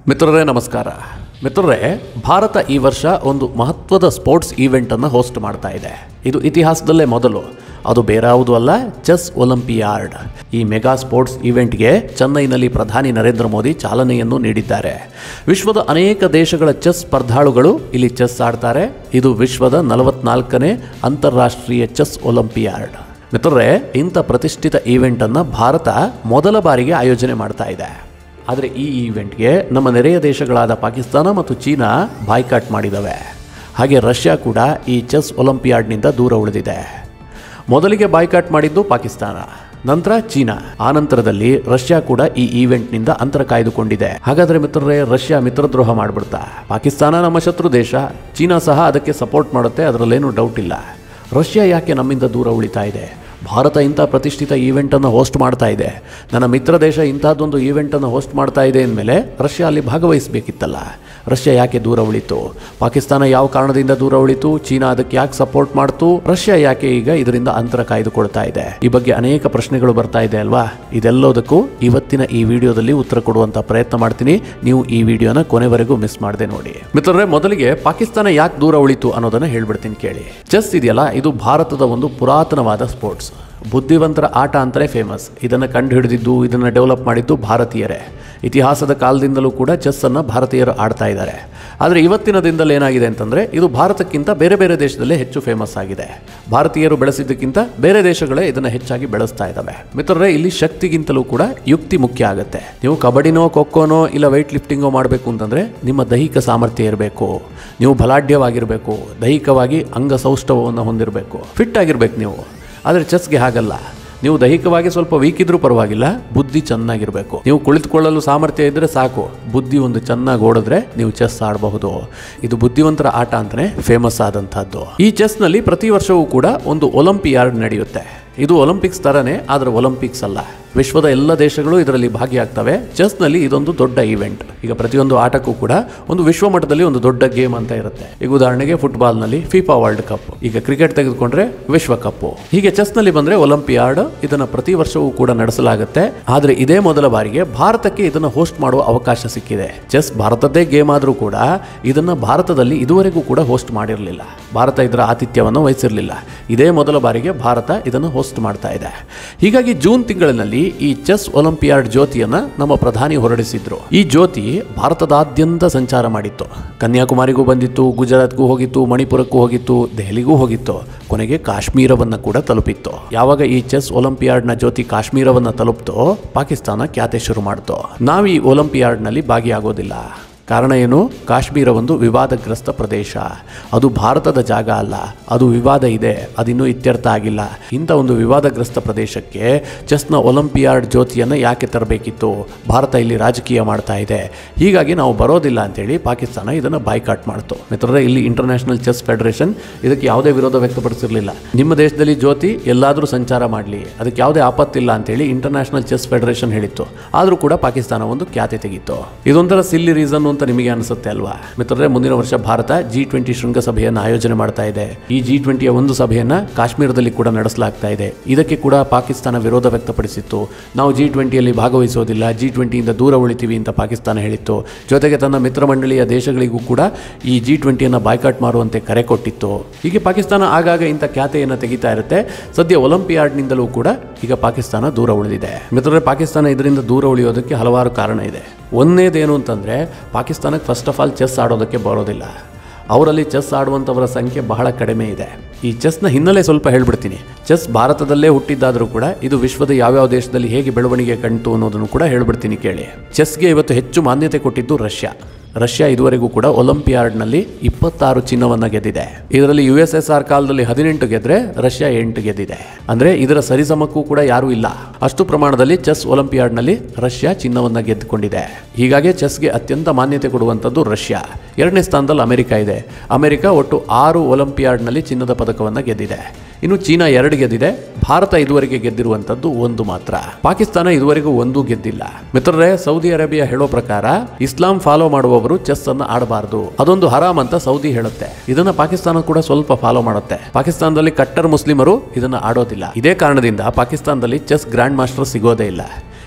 ಮಿತ್ರರೇ ನಮಸ್ಕಾರ ಮಿತ್ರರೇ ಭಾರತ ಈ ವರ್ಷ ಒಂದು ಮಹತ್ವದ ಸ್ಪೋರ್ಟ್ಸ್ ಈವೆಂಟನ್ನು ಹೋಸ್ಟ್ ಮಾಡ್ತಾ ಇದೆ ಇದು ಇತಿಹಾಸದಲ್ಲೇ ಮೊದಲು ಅದು ಬೇರಾವುದೂ ಅಲ್ಲ ಚೆಸ್ ಒಲಿಂಪಿಯಾಡ್ ಈ ಮೆಗಾ ಸ್ಪೋರ್ಟ್ಸ್ ಈವೆಂಟ್ಗೆ ಚೆನ್ನೈನಲ್ಲಿ ಪ್ರಧಾನಿ ನರೇಂದ್ರ ಮೋದಿ ಚಾಲನೆಯನ್ನು ನೀಡಿದ್ದಾರೆ ವಿಶ್ವದ ಅನೇಕ ದೇಶಗಳ ಚೆಸ್ ಸ್ಪರ್ಧಾಳುಗಳು ಇಲ್ಲಿ ಚೆಸ್ ಆಡ್ತಾರೆ ಇದು ವಿಶ್ವದ ನಲವತ್ನಾಲ್ಕನೇ ಅಂತಾರಾಷ್ಟ್ರೀಯ ಚೆಸ್ ಒಲಿಂಪಿಯಾಡ್ ಮಿತ್ರರೇ ಇಂಥ ಪ್ರತಿಷ್ಠಿತ ಈವೆಂಟನ್ನು ಭಾರತ ಮೊದಲ ಬಾರಿಗೆ ಆಯೋಜನೆ ಮಾಡ್ತಾ ಇದೆ ಆದರೆ ಈ ಈವೆಂಟ್ಗೆ ನಮ್ಮ ನೆರೆಯ ದೇಶಗಳಾದ ಪಾಕಿಸ್ತಾನ ಮತ್ತು ಚೀನಾ ಬಾಯ್ಕಾಟ್ ಮಾಡಿದವೆ ಹಾಗೆ ರಷ್ಯಾ ಕೂಡ ಈ ಚೆಸ್ ಒಲಿಂಪಿಯಾಡ್ನಿಂದ ದೂರ ಉಳಿದಿದೆ ಮೊದಲಿಗೆ ಬಾಯ್ಕಾಟ್ ಮಾಡಿದ್ದು ಪಾಕಿಸ್ತಾನ ನಂತರ ಚೀನಾ ಆ ನಂತರದಲ್ಲಿ ರಷ್ಯಾ ಕೂಡ ಈ ಈವೆಂಟ್ನಿಂದ ಅಂತರ ಕಾಯ್ದುಕೊಂಡಿದೆ ಹಾಗಾದ್ರೆ ಮಿತ್ರರೇ ರಷ್ಯಾ ಮಿತ್ರದ್ರೋಹ ಮಾಡ್ಬಿಡ್ತಾ ಪಾಕಿಸ್ತಾನ ನಮ್ಮ ಶತ್ರು ದೇಶ ಚೀನಾ ಸಹ ಅದಕ್ಕೆ ಸಪೋರ್ಟ್ ಮಾಡುತ್ತೆ ಅದರಲ್ಲೇನು ಡೌಟ್ ಇಲ್ಲ ರಷ್ಯಾ ಯಾಕೆ ನಮ್ಮಿಂದ ದೂರ ಉಳಿತಾ ಇದೆ ಭಾರತ ಇಂಥ ಪ್ರತಿಷ್ಠಿತ ಈವೆಂಟನ್ನು ಹೋಸ್ಟ್ ಮಾಡ್ತಾ ಇದೆ ನನ್ನ ಮಿತ್ರ ದೇಶ ಇಂಥದ್ದೊಂದು ಈವೆಂಟನ್ನು ಹೋಸ್ಟ್ ಮಾಡ್ತಾ ಇದೆ ಅಂದಮೇಲೆ ರಷ್ಯಾ ಅಲ್ಲಿ ಭಾಗವಹಿಸಬೇಕಿತ್ತಲ್ಲ ರಷ್ಯಾ ಯಾಕೆ ದೂರ ಉಳಿತು ಪಾಕಿಸ್ತಾನ ಯಾವ ಕಾರಣದಿಂದ ದೂರ ಉಳಿತು ಚೀನಾ ಅದಕ್ಕೆ ಯಾಕೆ ಸಪೋರ್ಟ್ ಮಾಡ್ತು ರಷ್ಯಾ ಯಾಕೆ ಈಗ ಇದರಿಂದ ಅಂತರ ಕಾಯ್ದುಕೊಳ್ತಾ ಇದೆ ಈ ಬಗ್ಗೆ ಅನೇಕ ಪ್ರಶ್ನೆಗಳು ಬರ್ತಾ ಇದೆ ಅಲ್ವಾ ಇದೆಲ್ಲದಕ್ಕೂ ಇವತ್ತಿನ ಈ ವಿಡಿಯೋದಲ್ಲಿ ಉತ್ತರ ಕೊಡುವಂತ ಪ್ರಯತ್ನ ಮಾಡ್ತೀನಿ ನೀವು ಈ ವಿಡಿಯೋನ ಕೊನೆವರೆಗೂ ಮಿಸ್ ಮಾಡದೆ ನೋಡಿ ಮಿತ್ರರೇ ಮೊದಲಿಗೆ ಪಾಕಿಸ್ತಾನ ಯಾಕೆ ದೂರ ಉಳಿತು ಅನ್ನೋದನ್ನ ಹೇಳ್ಬಿಡ್ತೀನಿ ಕೇಳಿ ಚೆಸ್ ಇದೆಯಲ್ಲ ಇದು ಭಾರತದ ಒಂದು ಪುರಾತನವಾದ ಸ್ಪೋರ್ಟ್ಸ್ ಬುದ್ಧಿವಂತರ ಆಟ ಅಂತಲೇ ಫೇಮಸ್ ಇದನ್ನು ಕಂಡು ಹಿಡಿದಿದ್ದು ಇದನ್ನು ಡೆವಲಪ್ ಮಾಡಿದ್ದು ಭಾರತೀಯರೇ ಇತಿಹಾಸದ ಕಾಲದಿಂದಲೂ ಕೂಡ ಚೆಸ್ಸನ್ನು ಭಾರತೀಯರು ಆಡ್ತಾ ಇದ್ದಾರೆ ಆದರೆ ಇವತ್ತಿನ ದಿನದಲ್ಲಿ ಏನಾಗಿದೆ ಅಂತಂದರೆ ಇದು ಭಾರತಕ್ಕಿಂತ ಬೇರೆ ಬೇರೆ ದೇಶದಲ್ಲೇ ಹೆಚ್ಚು ಫೇಮಸ್ ಆಗಿದೆ ಭಾರತೀಯರು ಬೆಳೆಸಿದ್ದಕ್ಕಿಂತ ಬೇರೆ ದೇಶಗಳೇ ಇದನ್ನು ಹೆಚ್ಚಾಗಿ ಬೆಳೆಸ್ತಾ ಇದ್ದಾವೆ ಮಿತ್ರರೇ ಇಲ್ಲಿ ಶಕ್ತಿಗಿಂತಲೂ ಕೂಡ ಯುಕ್ತಿ ಮುಖ್ಯ ಆಗುತ್ತೆ ನೀವು ಕಬಡ್ಡಿನೋ ಖೋಖೋನೋ ಇಲ್ಲ ವೆಯ್ಟ್ ಲಿಫ್ಟಿಂಗೋ ಮಾಡಬೇಕು ಅಂತಂದರೆ ನಿಮ್ಮ ದೈಹಿಕ ಸಾಮರ್ಥ್ಯ ಇರಬೇಕು ನೀವು ಬಲಾಢ್ಯವಾಗಿರಬೇಕು ದೈಹಿಕವಾಗಿ ಅಂಗಸೌಷ್ಠವವನ್ನು ಹೊಂದಿರಬೇಕು ಫಿಟ್ ಆಗಿರ್ಬೇಕು ನೀವು ಆದರೆ ಚೆಸ್ಗೆ ಹಾಗಲ್ಲ ನೀವು ದೈಹಿಕವಾಗಿ ಸ್ವಲ್ಪ ವೀಕ್ ಇದ್ರೂ ಪರವಾಗಿಲ್ಲ ಬುದ್ಧಿ ಚೆನ್ನಾಗಿರಬೇಕು ನೀವು ಕುಳಿತುಕೊಳ್ಳಲು ಸಾಮರ್ಥ್ಯ ಇದ್ದರೆ ಸಾಕು ಬುದ್ಧಿ ಒಂದು ಚೆನ್ನಾಗಿ ಓಡಿದ್ರೆ ನೀವು ಚೆಸ್ ಆಡಬಹುದು ಇದು ಬುದ್ಧಿವಂತರ ಆಟ ಅಂತಾನೆ ಫೇಮಸ್ ಆದಂತಹದ್ದು ಈ ಚೆಸ್ನಲ್ಲಿ ಪ್ರತಿ ವರ್ಷವೂ ಕೂಡ ಒಂದು ಒಲಿಂಪಿಯಾಡ್ ನಡೆಯುತ್ತೆ ಇದು ಒಲಿಂಪಿಕ್ಸ್ ತರನೇ ಆದರೆ ಒಲಿಂಪಿಕ್ಸ್ ಅಲ್ಲ ವಿಶ್ವದ ಎಲ್ಲ ದೇಶಗಳು ಇದರಲ್ಲಿ ಭಾಗಿಯಾಗ್ತವೆ ಚೆಸ್ನಲ್ಲಿ ಇದೊಂದು ದೊಡ್ಡ ಈವೆಂಟ್ ಈಗ ಪ್ರತಿಯೊಂದು ಆಟಕ್ಕೂ ಕೂಡ ಒಂದು ವಿಶ್ವ ಮಟ್ಟದಲ್ಲಿ ಒಂದು ದೊಡ್ಡ ಗೇಮ್ ಅಂತ ಇರುತ್ತೆ ಈಗ ಉದಾಹರಣೆಗೆ ಫುಟ್ಬಾಲ್ನಲ್ಲಿ ಫಿಫಾ ವರ್ಲ್ಡ್ ಕಪ್ ಈಗ ಕ್ರಿಕೆಟ್ ತೆಗೆದುಕೊಂಡ್ರೆ ವಿಶ್ವ ಕಪ್ ಹೀಗೆ ಚೆಸ್ನಲ್ಲಿ ಬಂದ್ರೆ ಒಲಿಂಪಿಯಾಡ್ ಇದನ್ನ ಪ್ರತಿ ವರ್ಷವೂ ಕೂಡ ನಡೆಸಲಾಗುತ್ತೆ ಆದರೆ ಇದೇ ಮೊದಲ ಬಾರಿಗೆ ಭಾರತಕ್ಕೆ ಇದನ್ನ ಹೋಸ್ಟ್ ಮಾಡುವ ಅವಕಾಶ ಸಿಕ್ಕಿದೆ ಚೆಸ್ ಭಾರತದ್ದೇ ಗೇಮ್ ಆದರೂ ಕೂಡ ಇದನ್ನ ಭಾರತದಲ್ಲಿ ಇದುವರೆಗೂ ಕೂಡ ಹೋಸ್ಟ್ ಮಾಡಿರಲಿಲ್ಲ ಭಾರತ ಇದರ ಆತಿಥ್ಯವನ್ನು ವಹಿಸಿರಲಿಲ್ಲ ಇದೇ ಮೊದಲ ಬಾರಿಗೆ ಭಾರತ ಇದನ್ನು ಹೋಸ್ಟ್ ಮಾಡ್ತಾ ಇದೆ ಹೀಗಾಗಿ ಜೂನ್ ತಿಂಗಳಿನಲ್ಲಿ ಈ ಚೆಸ್ ಒಲಿಂಪಿಯಾಡ್ ಜ್ಯೋತಿಯನ್ನ ನಮ್ಮ ಪ್ರಧಾನಿ ಹೊರಡಿಸಿದ್ರು ಈ ಜ್ಯೋತಿ ಭಾರತದಾದ್ಯಂತ ಸಂಚಾರ ಮಾಡಿತ್ತು ಕನ್ಯಾಕುಮಾರಿಗೂ ಬಂದಿತ್ತು ಗುಜರಾತ್ಗೂ ಹೋಗಿತ್ತು ಮಣಿಪುರಕ್ಕೂ ಹೋಗಿತ್ತು ದೆಹಲಿಗೂ ಹೋಗಿತ್ತು ಕೊನೆಗೆ ಕಾಶ್ಮೀರವನ್ನ ಕೂಡ ತಲುಪಿತ್ತು ಯಾವಾಗ ಈ ಚೆಸ್ ಒಲಿಂಪಿಯಾಡ್ನ ಜ್ಯೋತಿ ಕಾಶ್ಮೀರವನ್ನ ತಲುಪ್ತೋ ಪಾಕಿಸ್ತಾನ ಖ್ಯಾತೆ ಶುರು ಮಾಡ್ತು ನಾವು ಈ ಒಲಿಂಪಿಯಾಡ್ನಲ್ಲಿ ಭಾಗಿಯಾಗೋದಿಲ್ಲ ಕಾರಣ ಏನು ಕಾಶ್ಮೀರ ಒಂದು ವಿವಾದಗ್ರಸ್ತ ಪ್ರದೇಶ ಅದು ಭಾರತದ ಜಾಗ ಅಲ್ಲ ಅದು ವಿವಾದ ಇದೆ ಅದಿನ್ನೂ ಇತ್ಯರ್ಥ ಆಗಿಲ್ಲ ಇಂಥ ಒಂದು ವಿವಾದಗ್ರಸ್ತ ಪ್ರದೇಶಕ್ಕೆ ಚೆಸ್ನ ಒಲಿಂಪಿಯಾಡ್ ಜ್ಯೋತಿಯನ್ನು ಯಾಕೆ ತರಬೇಕಿತ್ತು ಭಾರತ ಇಲ್ಲಿ ರಾಜಕೀಯ ಮಾಡ್ತಾ ಇದೆ ಹೀಗಾಗಿ ನಾವು ಬರೋದಿಲ್ಲ ಅಂತೇಳಿ ಪಾಕಿಸ್ತಾನ ಇದನ್ನು ಬಾಯ್ಕಾಟ್ ಮಾಡ್ತು ಮಿತ್ರರೇ ಇಲ್ಲಿ ಇಂಟರ್ನ್ಯಾಷನಲ್ ಚೆಸ್ ಫೆಡರೇಷನ್ ಇದಕ್ಕೆ ಯಾವುದೇ ವಿರೋಧ ವ್ಯಕ್ತಪಡಿಸಿರಲಿಲ್ಲ ನಿಮ್ಮ ದೇಶದಲ್ಲಿ ಜ್ಯೋತಿ ಎಲ್ಲಾದರೂ ಸಂಚಾರ ಮಾಡಲಿ ಅದಕ್ಕೆ ಯಾವುದೇ ಆಪತ್ತಿಲ್ಲ ಅಂತೇಳಿ ಇಂಟರ್ನ್ಯಾಷನಲ್ ಚೆಸ್ ಫೆಡರೇಷನ್ ಹೇಳಿತ್ತು ಆದರೂ ಕೂಡ ಪಾಕಿಸ್ತಾನ ಒಂದು ಖ್ಯಾತೆ ತೆಗಿತ್ತು ಇದೊಂಥರ ಸಿಲ್ಲಿ ರೀಸನ್ ಅಂತ ನಿಮಗೆ ಅನಿಸುತ್ತೆ ಅಲ್ವಾ ಮಿತ್ರರೇ ಮುಂದಿನ ವರ್ಷ ಭಾರತ ಜಿ ಟ್ವೆಂಟಿ ಶೃಂಗಸಭೆಯನ್ನು ಆಯೋಜನೆ ಮಾಡ್ತಾ ಇದೆ ಈ ಜಿ ಟ್ವೆಂಟಿಯ ಒಂದು ಸಭೆಯನ್ನ ಕಾಶ್ಮೀರದಲ್ಲಿ ಕೂಡ ನಡೆಸಲಾಗ್ತಾ ಇದೆ ಇದಕ್ಕೆ ಕೂಡ ಪಾಕಿಸ್ತಾನ ವಿರೋಧ ವ್ಯಕ್ತಪಡಿಸಿತ್ತು ನಾವು ಜಿ ಟ್ವೆಂಟಿಯಲ್ಲಿ ಭಾಗವಹಿಸೋದಿಲ್ಲ ಜಿ ಟ್ವೆಂಟಿಯಿಂದ ದೂರ ಉಳಿತೀವಿ ಅಂತ ಪಾಕಿಸ್ತಾನ ಹೇಳಿತ್ತು ಜೊತೆಗೆ ತನ್ನ ಮಿತ್ರ ಮಂಡಳಿಯ ದೇಶಗಳಿಗೂ ಕೂಡ ಈ ಜಿ ಟ್ವೆಂಟಿಯನ್ನು ಬಾಯ್ಕಾಟ್ ಮಾಡುವಂತೆ ಕರೆ ಕೊಟ್ಟಿತ್ತು ಹೀಗೆ ಪಾಕಿಸ್ತಾನ ಆಗಾಗ ಇಂಥ ಖ್ಯಾತೆಯನ್ನು ತೆಗಿತಾ ಇರುತ್ತೆ ಸದ್ಯ ಒಲಿಂಪಿಯಾಡ್ನಿಂದಲೂ ಕೂಡ ಈಗ ಪಾಕಿಸ್ತಾನ ದೂರ ಉಳಿದಿದೆ ಮಿತ್ರರೇ ಪಾಕಿಸ್ತಾನ ಇದರಿಂದ ದೂರ ಉಳಿಯೋದಕ್ಕೆ ಹಲವಾರು ಕಾರಣ ಇದೆ ಒಂದನೇದೇನು ಅಂತಂದರೆ ಪಾಕಿಸ್ತಾನಕ್ಕೆ ಫಸ್ಟ್ ಆಫ್ ಆಲ್ ಚೆಸ್ ಆಡೋದಕ್ಕೆ ಬರೋದಿಲ್ಲ ಅವರಲ್ಲಿ ಚೆಸ್ ಆಡುವಂಥವರ ಸಂಖ್ಯೆ ಬಹಳ ಕಡಿಮೆ ಇದೆ ಈ ಚೆಸ್ನ ಹಿನ್ನೆಲೆ ಸ್ವಲ್ಪ ಹೇಳ್ಬಿಡ್ತೀನಿ ಚೆಸ್ ಭಾರತದಲ್ಲೇ ಹುಟ್ಟಿದ್ದಾದರೂ ಕೂಡ ಇದು ವಿಶ್ವದ ಯಾವ್ಯಾವ ದೇಶದಲ್ಲಿ ಹೇಗೆ ಬೆಳವಣಿಗೆ ಕಂಡು ಅನ್ನೋದನ್ನು ಕೂಡ ಹೇಳ್ಬಿಡ್ತೀನಿ ಕೇಳಿ ಚೆಸ್ಗೆ ಇವತ್ತು ಹೆಚ್ಚು ಮಾನ್ಯತೆ ಕೊಟ್ಟಿದ್ದು ರಷ್ಯಾ ರಷ್ಯಾ ಇದುವರೆಗೂ ಕೂಡ ಒಲಿಂಪಿಯಾಡ್ನಲ್ಲಿ ಇಪ್ಪತ್ತಾರು ಚಿನ್ನವನ್ನು ಗೆದ್ದಿದೆ ಇದರಲ್ಲಿ ಯು ಎಸ್ ಎಸ್ ಆರ್ ಕಾಲದಲ್ಲಿ ಹದಿನೆಂಟು ಗೆದ್ರೆ ರಷ್ಯಾ ಎಂಟು ಗೆದ್ದಿದೆ ಅಂದ್ರೆ ಇದರ ಸರಿಸಮಕ್ಕೂ ಕೂಡ ಯಾರೂ ಇಲ್ಲ ಅಷ್ಟು ಪ್ರಮಾಣದಲ್ಲಿ ಚೆಸ್ ಒಲಿಂಪಿಯಾಡ್ನಲ್ಲಿ ರಷ್ಯಾ ಚಿನ್ನವನ್ನು ಗೆದ್ದುಕೊಂಡಿದೆ ಹೀಗಾಗಿ ಚೆಸ್ಗೆ ಅತ್ಯಂತ ಮಾನ್ಯತೆ ಕೊಡುವಂಥದ್ದು ರಷ್ಯಾ ಎರಡನೇ ಸ್ಥಾನದಲ್ಲಿ ಅಮೆರಿಕ ಇದೆ ಅಮೆರಿಕ ಒಟ್ಟು ಆರು ಒಲಿಂಪಿಯಾಡ್ನಲ್ಲಿ ಚಿನ್ನದ ಪದಕವನ್ನು ಗೆದ್ದಿದೆ ಇನ್ನು ಚೀನಾ ಎರಡು ಗೆದ್ದಿದೆ ಭಾರತ ಇದುವರೆಗೆ ಗೆದ್ದಿರುವಂತದ್ದು ಒಂದು ಮಾತ್ರ ಪಾಕಿಸ್ತಾನ ಇದುವರೆಗೂ ಒಂದು ಗೆದ್ದಿಲ್ಲ ಮಿತ್ರರೇ ಸೌದಿ ಅರೇಬಿಯಾ ಹೇಳೋ ಪ್ರಕಾರ ಇಸ್ಲಾಂ ಫಾಲೋ ಮಾಡುವವರು ಚೆಸ್ ಅನ್ನು ಆಡಬಾರದು ಅದೊಂದು ಹರಾಮ್ ಅಂತ ಸೌದಿ ಹೇಳುತ್ತೆ ಇದನ್ನ ಪಾಕಿಸ್ತಾನ ಕೂಡ ಸ್ವಲ್ಪ ಫಾಲೋ ಮಾಡುತ್ತೆ ಪಾಕಿಸ್ತಾನದಲ್ಲಿ ಕಟ್ಟರ್ ಮುಸ್ಲಿಮರು ಇದನ್ನ ಆಡೋದಿಲ್ಲ ಇದೇ ಕಾರಣದಿಂದ ಪಾಕಿಸ್ತಾನದಲ್ಲಿ ಚೆಸ್ ಗ್ರ್ಯಾಂಡ್ ಮಾಸ್ಟರ್ ಸಿಗೋದೇ ಇಲ್ಲ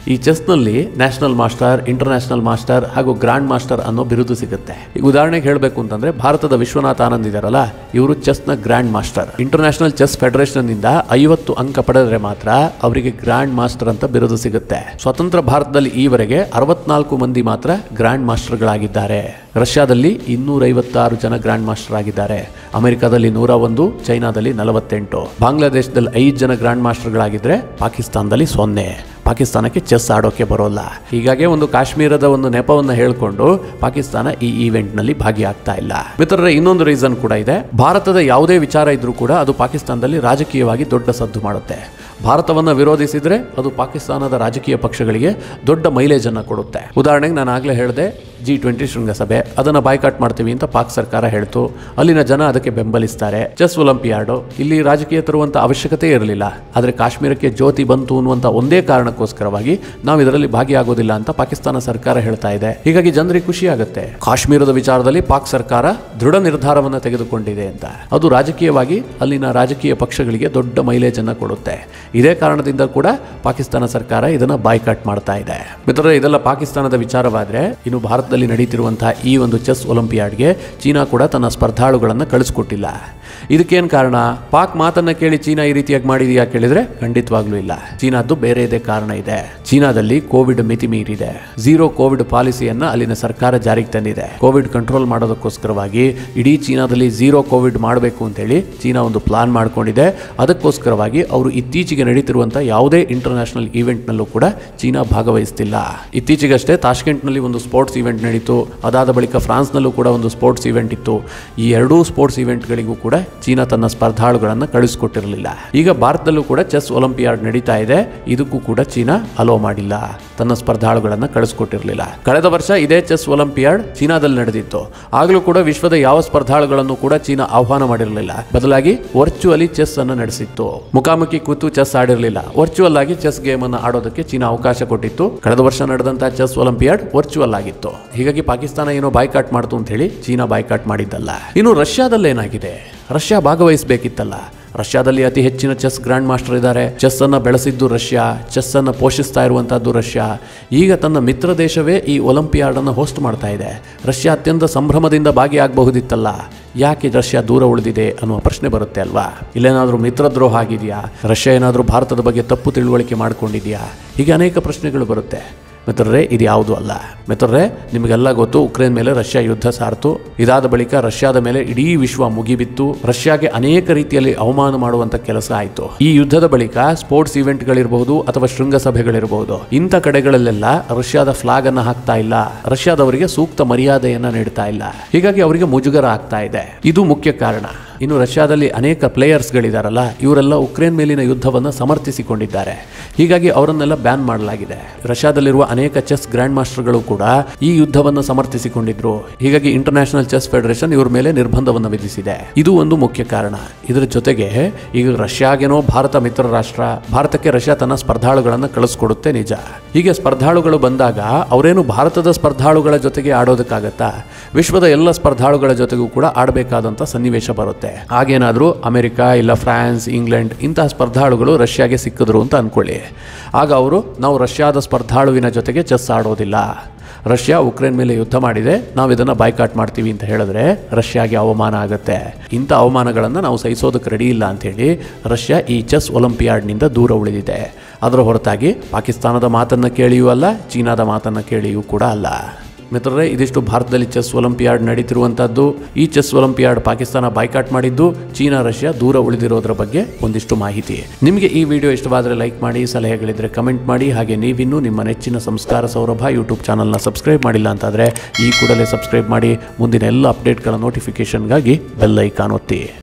ಈ ಚೆಸ್ನಲ್ಲಿ ನ್ಯಾಷನಲ್ ಮಾಸ್ಟರ್ ಇಂಟರ್ನ್ಯಾಷನಲ್ ಮಾಸ್ಟರ್ ಹಾಗೂ ಗ್ರ್ಯಾಂಡ್ ಮಾಸ್ಟರ್ ಅನ್ನೋ ಬಿರುದು ಸಿಗುತ್ತೆ ಈಗ ಉದಾಹರಣೆಗೆ ಹೇಳಬೇಕು ಅಂತಂದ್ರೆ ಭಾರತದ ವಿಶ್ವನಾಥ್ ಆನಂದ್ ಇದಾರಲ್ಲ ಇವರು ಚೆಸ್ನ grand master international chess federation ನಿಂದ ಐವತ್ತು ಅಂಕ ಪಡೆದರೆ ಮಾತ್ರ ಅವರಿಗೆ ಗ್ರ್ಯಾಂಡ್ ಮಾಸ್ಟರ್ ಅಂತ ಬಿರುದು ಸಿಗುತ್ತೆ ಸ್ವತಂತ್ರ ಭಾರತದಲ್ಲಿ ಈವರೆಗೆ ಅರವತ್ನಾಲ್ಕು ಮಂದಿ ಮಾತ್ರ ಗ್ರ್ಯಾಂಡ್ ಮಾಸ್ಟರ್ಗಳಾಗಿದ್ದಾರೆ ರಷ್ಯಾದಲ್ಲಿ ಇನ್ನೂರೈವತ್ತಾರು ಜನ ಗ್ರ್ಯಾಂಡ್ ಮಾಸ್ಟರ್ ಆಗಿದ್ದಾರೆ ಅಮೆರಿಕದಲ್ಲಿ ನೂರ ಒಂದು ಚೈನಾದಲ್ಲಿ ನಲವತ್ತೆಂಟು ಬಾಂಗ್ಲಾದೇಶದಲ್ಲಿ ಐದು ಜನ ಗ್ರ್ಯಾಂಡ್ ಮಾಸ್ಟರ್ಗಳಾಗಿದ್ರೆ ಪಾಕಿಸ್ತಾನದಲ್ಲಿ ಸೊನ್ನೆ ಪಾಕಿಸ್ತಾನಕ್ಕೆ ಚೆಸ್ ಆಡೋಕೆ ಬರೋಲ್ಲ ಹೀಗಾಗಿ ಒಂದು ಕಾಶ್ಮೀರದ ಒಂದು ನೆಪವನ್ನು ಹೇಳ್ಕೊಂಡು ಪಾಕಿಸ್ತಾನ ಈ ಈವೆಂಟ್ನಲ್ಲಿ ಭಾಗಿಯಾಗ್ತಾ ಇಲ್ಲ ಮಿತ್ರರೇ ಇನ್ನೊಂದು ರೀಸನ್ ಕೂಡ ಇದೆ ಭಾರತದ ಯಾವುದೇ ವಿಚಾರ ಇದ್ರೂ ಕೂಡ ಅದು ಪಾಕಿಸ್ತಾನದಲ್ಲಿ ರಾಜಕೀಯವಾಗಿ ದೊಡ್ಡ ಸದ್ದು ಮಾಡುತ್ತೆ ಭಾರತವನ್ನು ವಿರೋಧಿಸಿದ್ರೆ ಅದು ಪಾಕಿಸ್ತಾನದ ರಾಜಕೀಯ ಪಕ್ಷಗಳಿಗೆ ದೊಡ್ಡ ಮೈಲೇಜ್ ಅನ್ನು ಕೊಡುತ್ತೆ ಉದಾಹರಣೆಗೆ ನಾನು ಆಗಲೇ ಹೇಳಿದೆ ಜಿ ಟ್ವೆಂಟಿ ಶೃಂಗಸಭೆ ಅದನ್ನು ಬಾಯ್ಕಾಟ್ ಮಾಡ್ತೀವಿ ಅಂತ ಪಾಕ್ ಸರ್ಕಾರ ಹೇಳ್ತು ಅಲ್ಲಿನ ಜನ ಅದಕ್ಕೆ ಬೆಂಬಲಿಸ್ತಾರೆ ಚೆಸ್ ಒಲಿಂಪಿಯಾಡು ಇಲ್ಲಿ ರಾಜಕೀಯ ತರುವಂತ ಅವಶ್ಯಕತೆ ಇರಲಿಲ್ಲ ಆದರೆ ಕಾಶ್ಮೀರಕ್ಕೆ ಜ್ಯೋತಿ ಬಂತು ಅನ್ನುವಂಥ ಒಂದೇ ಕಾರಣಕ್ಕೋಸ್ಕರವಾಗಿ ನಾವು ಇದರಲ್ಲಿ ಭಾಗಿಯಾಗೋದಿಲ್ಲ ಅಂತ ಪಾಕಿಸ್ತಾನ ಸರ್ಕಾರ ಹೇಳ್ತಾ ಇದೆ ಹೀಗಾಗಿ ಜನರಿಗೆ ಖುಷಿ ಆಗುತ್ತೆ ಕಾಶ್ಮೀರದ ವಿಚಾರದಲ್ಲಿ ಪಾಕ್ ಸರ್ಕಾರ ದೃಢ ನಿರ್ಧಾರವನ್ನು ತೆಗೆದುಕೊಂಡಿದೆ ಅಂತ ಅದು ರಾಜಕೀಯವಾಗಿ ಅಲ್ಲಿನ ರಾಜಕೀಯ ಪಕ್ಷಗಳಿಗೆ ದೊಡ್ಡ ಮೈಲೇಜ್ ಅನ್ನ ಕೊಡುತ್ತೆ ಇದೇ ಕಾರಣದಿಂದ ಕೂಡ ಪಾಕಿಸ್ತಾನ ಸರ್ಕಾರ ಇದನ್ನ ಬಾಯ್ಕಾಟ್ ಮಾಡ್ತಾ ಇದೆ ಮಿತ್ರರೇ ಇದೆಲ್ಲ ಪಾಕಿಸ್ತಾನದ ವಿಚಾರವಾದ್ರೆ ಇನ್ನು ಭಾರತದಲ್ಲಿ ನಡೀತಿರುವಂತಹ ಈ ಒಂದು ಚೆಸ್ ಒಲಿಂಪಿಯಾಡ್ಗೆ ಚೀನಾ ಕೂಡ ತನ್ನ ಸ್ಪರ್ಧಾಳುಗಳನ್ನು ಕಳಿಸ್ಕೊಟ್ಟಿಲ್ಲ ಇದಕ್ಕೇನು ಕಾರಣ ಪಾಕ್ ಮಾತನ್ನ ಕೇಳಿ ಚೀನಾ ಈ ರೀತಿಯಾಗಿ ಮಾಡಿದೆಯಾ ಕೇಳಿದ್ರೆ ಖಂಡಿತವಾಗ್ಲೂ ಇಲ್ಲ ಚೀನಾದ್ದು ಬೇರೆದೇ ಕಾರಣ ಇದೆ ಚೀನಾದಲ್ಲಿ ಕೋವಿಡ್ ಮಿತಿ ಮೀರಿದೆ ಝೀರೋ ಕೋವಿಡ್ ಪಾಲಿಸಿಯನ್ನ ಅಲ್ಲಿನ ಸರ್ಕಾರ ಜಾರಿಗೆ ತಂದಿದೆ ಕೋವಿಡ್ ಕಂಟ್ರೋಲ್ ಮಾಡೋದಕ್ಕೋಸ್ಕರವಾಗಿ ಇಡೀ ಚೀನಾದಲ್ಲಿ ಝೀರೋ ಕೋವಿಡ್ ಮಾಡಬೇಕು ಅಂತೇಳಿ ಚೀನಾ ಒಂದು ಪ್ಲಾನ್ ಮಾಡ್ಕೊಂಡಿದೆ ಅದಕ್ಕೋಸ್ಕರವಾಗಿ ಅವರು ಇತ್ತೀಚೆಗೆ ನಡೀತಿರುವಂತಹ ಯಾವುದೇ ಇಂಟರ್ನ್ಯಾಷನಲ್ ಈವೆಂಟ್ನಲ್ಲೂ ಕೂಡ ಚೀನಾ ಭಾಗವಹಿಸ್ತಿಲ್ಲ ಇತ್ತೀಚೆಗಷ್ಟೇ ತಾಷ್ಕೆಂಟ್ನಲ್ಲಿ ಒಂದು ಸ್ಪೋರ್ಟ್ಸ್ ಈವೆಂಟ್ ನಡೀತು ಅದಾದ ಬಳಿಕ ಫ್ರಾನ್ಸ್ನಲ್ಲೂ ಕೂಡ ಒಂದು ಸ್ಪೋರ್ಟ್ಸ್ ಈವೆಂಟ್ ಇತ್ತು ಈ ಎರಡೂ ಸ್ಪೋರ್ಟ್ಸ್ ಈವೆಂಟ್ಗಳಿಗೂ ಕೂಡ ಚೀನಾ ತನ್ನ ಸ್ಪರ್ಧಾಳುಗಳನ್ನು ಕಳಿಸ್ಕೊಟ್ಟಿರಲಿಲ್ಲ ಈಗ ಭಾರತದಲ್ಲೂ ಕೂಡ ಚೆಸ್ ಒಲಿಂಪಿಯಾಡ್ ನಡೀತಾ ಇದೆ ಇದಕ್ಕೂ ಕೂಡ ಚೀನಾ ಅಲೋ ಮಾಡಿಲ್ಲ ತನ್ನ ಸ್ಪರ್ಧಾಳುಗಳನ್ನು ಕಳಿಸ್ಕೊಟ್ಟಿರಲಿಲ್ಲ ಕಳೆದ ವರ್ಷ ಇದೇ ಚೆಸ್ ಒಲಿಂಪಿಯಾಡ್ ಚೀನಾದಲ್ಲಿ ನಡೆದಿತ್ತು ಆಗಲೂ ಕೂಡ ವಿಶ್ವದ ಯಾವ ಸ್ಪರ್ಧಾಳುಗಳನ್ನು ಕೂಡ ಚೀನಾ ಆಹ್ವಾನ ಮಾಡಿರಲಿಲ್ಲ ಬದಲಾಗಿ ವರ್ಚುವಲಿ ಚೆಸ್ ಅನ್ನು ನಡೆಸಿತ್ತು ಮುಖಾಮುಖಿ ಕೂತು ಚೆಸ್ ಆಡಿರಲಿಲ್ಲ ವರ್ಚುವಲ್ ಆಗಿ ಚೆಸ್ ಗೇಮ್ ಅನ್ನು ಆಡೋದಕ್ಕೆ ಚೀನಾ ಅವಕಾಶ ಕೊಟ್ಟಿತ್ತು ಕಳೆದ ವರ್ಷ ನಡೆದಂತಹ ಚೆಸ್ ಒಲಿಂಪಿಯಾಡ್ ವರ್ಚುವಲ್ ಆಗಿತ್ತು ಹೀಗಾಗಿ ಪಾಕಿಸ್ತಾನ ಏನೋ ಬಾಯ್ಕಾಟ್ ಮಾಡ್ತು ಅಂತ ಹೇಳಿ ಚೀನಾ ಬಾಯ್ಕಾಟ್ ಮಾಡಿದ್ದಲ್ಲ ಇನ್ನು ರಷ್ಯಾದಲ್ಲಿ ಏನಾಗಿದೆ ರಷ್ಯಾ ಭಾಗವಹಿಸಬೇಕಿತ್ತಲ್ಲ ರಷ್ಯಾದಲ್ಲಿ ಅತಿ ಹೆಚ್ಚಿನ ಚೆಸ್ ಗ್ರ್ಯಾಂಡ್ ಮಾಸ್ಟರ್ ಇದ್ದಾರೆ ಚೆಸ್ ಅನ್ನ ಬೆಳೆಸಿದ್ದು ರಷ್ಯಾ ಚೆಸ್ ಅನ್ನ ಪೋಷಿಸ್ತಾ ಇರುವಂತಹದ್ದು ರಷ್ಯಾ ಈಗ ತನ್ನ ಮಿತ್ರ ದೇಶವೇ ಈ ಒಲಿಂಪಿಯಾಡ್ ಅನ್ನು ಹೋಸ್ಟ್ ಮಾಡ್ತಾ ಇದೆ ರಷ್ಯಾ ಅತ್ಯಂತ ಸಂಭ್ರಮದಿಂದ ಭಾಗಿಯಾಗಬಹುದಿತ್ತಲ್ಲ ಯಾಕೆ ರಷ್ಯಾ ದೂರ ಉಳಿದಿದೆ ಅನ್ನುವ ಪ್ರಶ್ನೆ ಬರುತ್ತೆ ಅಲ್ವಾ ಇಲ್ಲೇನಾದರೂ ಮಿತ್ರದ್ರೋಹ ಆಗಿದೆಯಾ ರಷ್ಯಾ ಏನಾದರೂ ಭಾರತದ ಬಗ್ಗೆ ತಪ್ಪು ತಿಳುವಳಿಕೆ ಮಾಡ್ಕೊಂಡಿದೆಯಾ ಹೀಗೆ ಅನೇಕ ಪ್ರಶ್ನೆಗಳು ಬರುತ್ತೆ ಮಿತ್ರರೇ ಇದು ಯಾವುದು ಅಲ್ಲ ಮಿತ್ರರೇ ನಿಮಗೆಲ್ಲ ಗೊತ್ತು ಉಕ್ರೇನ್ ಮೇಲೆ ರಷ್ಯಾ ಯುದ್ಧ ಸಾರ್ತು ಇದಾದ ಬಳಿಕ ರಷ್ಯಾದ ಮೇಲೆ ಇಡೀ ವಿಶ್ವ ಮುಗಿಬಿತ್ತು ರಷ್ಯಾಗೆ ಅನೇಕ ರೀತಿಯಲ್ಲಿ ಅವಮಾನ ಮಾಡುವಂತ ಕೆಲಸ ಆಯಿತು ಈ ಯುದ್ಧದ ಬಳಿಕ ಸ್ಪೋರ್ಟ್ಸ್ ಇವೆಂಟ್ಗಳಿರಬಹುದು ಅಥವಾ ಶೃಂಗಸಭೆಗಳಿರಬಹುದು ಇಂಥ ಕಡೆಗಳಲ್ಲೆಲ್ಲ ರಷ್ಯಾದ ಫ್ಲಾಗ್ ಅನ್ನ ಹಾಕ್ತಾ ಇಲ್ಲ ರಷ್ಯಾದವರಿಗೆ ಸೂಕ್ತ ಮರ್ಯಾದೆಯನ್ನ ನೀಡ್ತಾ ಇಲ್ಲ ಹೀಗಾಗಿ ಅವರಿಗೆ ಮುಜುಗರ ಆಗ್ತಾ ಇದೆ ಇದು ಮುಖ್ಯ ಕಾರಣ ಇನ್ನು ರಷ್ಯಾದಲ್ಲಿ ಅನೇಕ ಪ್ಲೇಯರ್ಸ್ಗಳಿದಾರಲ್ಲ ಇವರೆಲ್ಲ ಉಕ್ರೇನ್ ಮೇಲಿನ ಯುದ್ಧವನ್ನು ಸಮರ್ಥಿಸಿಕೊಂಡಿದ್ದಾರೆ ಹೀಗಾಗಿ ಅವರನ್ನೆಲ್ಲ ಬ್ಯಾನ್ ಮಾಡಲಾಗಿದೆ ರಷ್ಯಾದಲ್ಲಿರುವ ಅನೇಕ ಚೆಸ್ ಗ್ರ್ಯಾಂಡ್ ಮಾಸ್ಟರ್ಗಳು ಕೂಡ ಈ ಯುದ್ಧವನ್ನು ಸಮರ್ಥಿಸಿಕೊಂಡಿದ್ರು ಹೀಗಾಗಿ ಇಂಟರ್ನ್ಯಾಷನಲ್ ಚೆಸ್ ಫೆಡರೇಷನ್ ಇವ್ರ ಮೇಲೆ ನಿರ್ಬಂಧವನ್ನು ವಿಧಿಸಿದೆ ಇದು ಒಂದು ಮುಖ್ಯ ಕಾರಣ ಇದರ ಜೊತೆಗೆ ಈಗ ರಷ್ಯಾಗೇನೋ ಭಾರತ ಮಿತ್ರ ರಾಷ್ಟ್ರ ಭಾರತಕ್ಕೆ ರಷ್ಯಾ ತನ್ನ ಸ್ಪರ್ಧಾಳುಗಳನ್ನು ಕಳಿಸ್ಕೊಡುತ್ತೆ ನಿಜ ಹೀಗೆ ಸ್ಪರ್ಧಾಳುಗಳು ಬಂದಾಗ ಅವರೇನು ಭಾರತದ ಸ್ಪರ್ಧಾಳುಗಳ ಜೊತೆಗೆ ಆಡೋದಕ್ಕಾಗತ್ತಾ ವಿಶ್ವದ ಎಲ್ಲ ಸ್ಪರ್ಧಾಳುಗಳ ಜೊತೆಗೂ ಕೂಡ ಆಡಬೇಕಾದಂಥ ಸನ್ನಿವೇಶ ಬರುತ್ತೆ ಹಾಗೇನಾದರೂ ಅಮೆರಿಕ ಇಲ್ಲ ಫ್ರಾನ್ಸ್ ಇಂಗ್ಲೆಂಡ್ ಇಂತಹ ಸ್ಪರ್ಧಾಳುಗಳು ರಷ್ಯಾಗೆ ಸಿಕ್ಕಿದ್ರು ಅಂತ ಅನ್ಕೊಳ್ಳಿ ಆಗ ಅವರು ನಾವು ರಷ್ಯಾದ ಸ್ಪರ್ಧಾಳುವಿನ ಜೊತೆಗೆ ಚೆಸ್ ಆಡೋದಿಲ್ಲ ರಷ್ಯಾ ಉಕ್ರೇನ್ ಮೇಲೆ ಯುದ್ಧ ಮಾಡಿದೆ ನಾವು ಇದನ್ನ ಬಾಯ್ಕಾಟ್ ಮಾಡ್ತೀವಿ ಅಂತ ಹೇಳಿದ್ರೆ ರಷ್ಯಾಗೆ ಅವಮಾನ ಆಗುತ್ತೆ ಇಂಥ ಅವಮಾನಗಳನ್ನು ನಾವು ಸಹಿಸೋದಕ್ಕೆ ರೆಡಿ ಇಲ್ಲ ಅಂತೇಳಿ ರಷ್ಯಾ ಈ ಚೆಸ್ ಒಲಿಂಪಿಯಾಡ್ನಿಂದ ದೂರ ಉಳಿದಿದೆ ಅದರ ಹೊರತಾಗಿ ಪಾಕಿಸ್ತಾನದ ಮಾತನ್ನು ಕೇಳಿಯೂ ಅಲ್ಲ ಚೀನಾದ ಮಾತನ್ನು ಕೇಳಿಯೂ ಕೂಡ ಅಲ್ಲ ಮಿತ್ರರೇ ಇದಿಷ್ಟು ಭಾರತದಲ್ಲಿ ಚೆಸ್ ಒಲಿಂಪಿಯಾಡ್ ನಡೀತಿರುವಂತಹದ್ದು ಈ ಚೆಸ್ ಒಲಿಂಪಿಯಾಡ್ ಪಾಕಿಸ್ತಾನ ಬಾಯ್ಕಾಟ್ ಮಾಡಿದ್ದು ಚೀನಾ ರಷ್ಯಾ ದೂರ ಉಳಿದಿರೋದ್ರ ಬಗ್ಗೆ ಒಂದಿಷ್ಟು ಮಾಹಿತಿ ನಿಮಗೆ ಈ ವಿಡಿಯೋ ಇಷ್ಟವಾದರೆ ಲೈಕ್ ಮಾಡಿ ಸಲಹೆಗಳಿದ್ರೆ ಕಮೆಂಟ್ ಮಾಡಿ ಹಾಗೆ ನೀವಿನ್ನೂ ನಿಮ್ಮ ನೆಚ್ಚಿನ ಸಂಸ್ಕಾರ ಸೌರಭ ಯೂಟ್ಯೂಬ್ ಚಾನಲ್ನ ಸಬ್ಸ್ಕ್ರೈಬ್ ಮಾಡಿಲ್ಲ ಅಂತಾದರೆ ಈ ಕೂಡಲೇ ಸಬ್ಸ್ಕ್ರೈಬ್ ಮಾಡಿ ಮುಂದಿನ ಎಲ್ಲ ಅಪ್ಡೇಟ್ಗಳ ನೋಟಿಫಿಕೇಷನ್ಗಾಗಿ ಬೆಲ್ ಐಕಾನ್ ಒತ್ತಿ